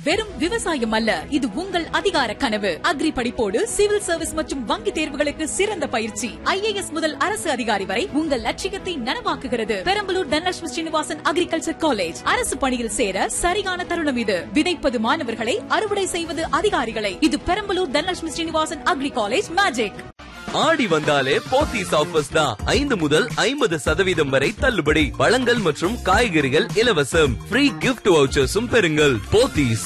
வெறும் விவசாயம் அல்ல இது உங்கள் அதிகார கனவு அக்ரி படிப்போடு சிவில் சர்வீஸ் மற்றும் வங்கி தேர்வுகளுக்கு சிறந்த பயிற்சி ஐஏஎஸ் முதல் அரசு அதிகாரி வரை உங்கள் லட்சியத்தை நனவாக்குகிறது பெரம்பலூர் தனலட்சுமி ஸ்ரீனிவாசன் அக்ரிகல்ச்சர் காலேஜ் அரசு பணியில் சேர சரியான தருணம் இது விதைப்பது மாணவர்களை அறுவடை செய்வது அதிகாரிகளை இது Perambalur Dhanalakshmi Srinivasan agri college magic Aadi வந்தாலே போத்தீஸ் ஆஃபர்ஸ் தான் ஐந்து முதல் ஐம்பது சதவீதம் வரை தள்ளுபடி பழங்கள் மற்றும் காய்கறிகள் இலவசம் ஃப்ரீ கிஃப்ட் வவுச்சர்ஸும் பெறுங்கள் போத்தீஸ்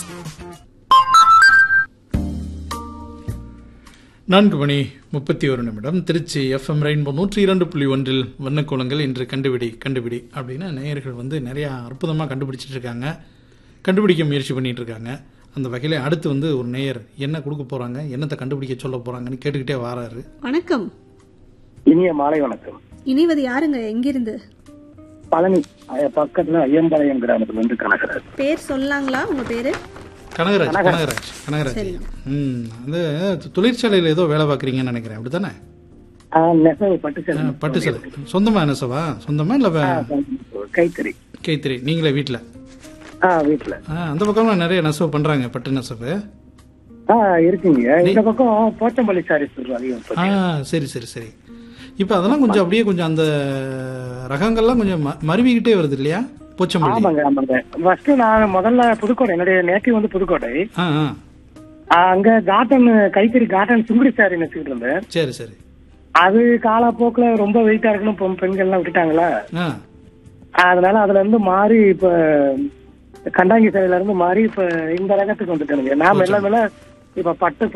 நான்கு மணி முப்பத்தி ஒரு நிமிடம் திருச்சி எஃப்எம் ரெயின்போ நூற்றி இரண்டு புள்ளி ஒன்றில் வண்ணக்கோலங்கள் இன்று கண்டுபிடி கண்டுபிடி அப்படின்னு நேயர்கள் வந்து நிறையா அற்புதமாக கண்டுபிடிச்சிட்டு இருக்காங்க கண்டுபிடிக்க முயற்சி பண்ணிட்டு இருக்காங்க அந்த வகையில் அடுத்து வந்து ஒரு நேயர் என்ன கொடுக்க போகிறாங்க என்னத்தை கண்டுபிடிக்க சொல்ல போகிறாங்கன்னு கேட்டுக்கிட்டே வராரு வணக்கம் இனிய மாலை வணக்கம் இணைவது யாருங்க எங்கிருந்து பழனி அஹ், பக்கத்துல ஐயம்பாளையம் கிராமத்துல இருந்து கணக்கராஜ் பேர் சொல்லலாங்களா உங்க பேரு கனகராஜ் கனகராஜ் கனகராஜ் சரிங்க. ம் அந்த தொழிற்சாலையில் ஏதோ வேலை பார்க்குறீங்கன்னு நினைக்கிறேன் அப்படி தானே ஆஹ், நெசவு பட்டு சேலை பட்டு சிலை சொந்தமா நெசவா சொந்தமா இல்லை கைத்தறி கைத்திரி நீங்களே வீட்டில் ஆ வீட்டுல அந்த பக்கம்லாம் நிறைய நெசவு பண்ணுறாங்க பட்டு நெசவு ஆ இருக்குங்க இந்த பக்கம் போச்சம்பள்ளி சாரீஸ் அதிகம் ஆ சரி சரி சரி இப்போ அதெல்லாம் கொஞ்சம் அப்படியே கொஞ்சம் அந்த ரகங்கள்லாம் கொஞ்சம் ம- மருவிக்கிட்டே வருது இல்லையா போச்சம்பள்ளி ஆமாங்க ஆமாங்க ஃபர்ஸ்ட் நான் முதல்ல புதுக்கோட்டை என்னுடைய நேட்டிவ் வந்து புதுக்கோட்டை ஆ ஆ ஆ, அங்க காட்டன் கைத்தறி காட்டன் சுங்குடி சாரி நெச்சிட்டு இருந்தேன் சரி சரி அது காலப்போக்குல ரொம்ப வெயிட்டா இருக்கணும் பெண்- பெண்கள்லாம் விட்டுட்டாங்களா ஆ அதனால அதுல இருந்து மாறி இப்ப கண்டாங்கி சேலையில இருந்து மாறி இப்ப இந்த ரகத்துக்கு வந்துட்டேனுங்க நான் மெல்ல மெல்ல இப்ப பட்டு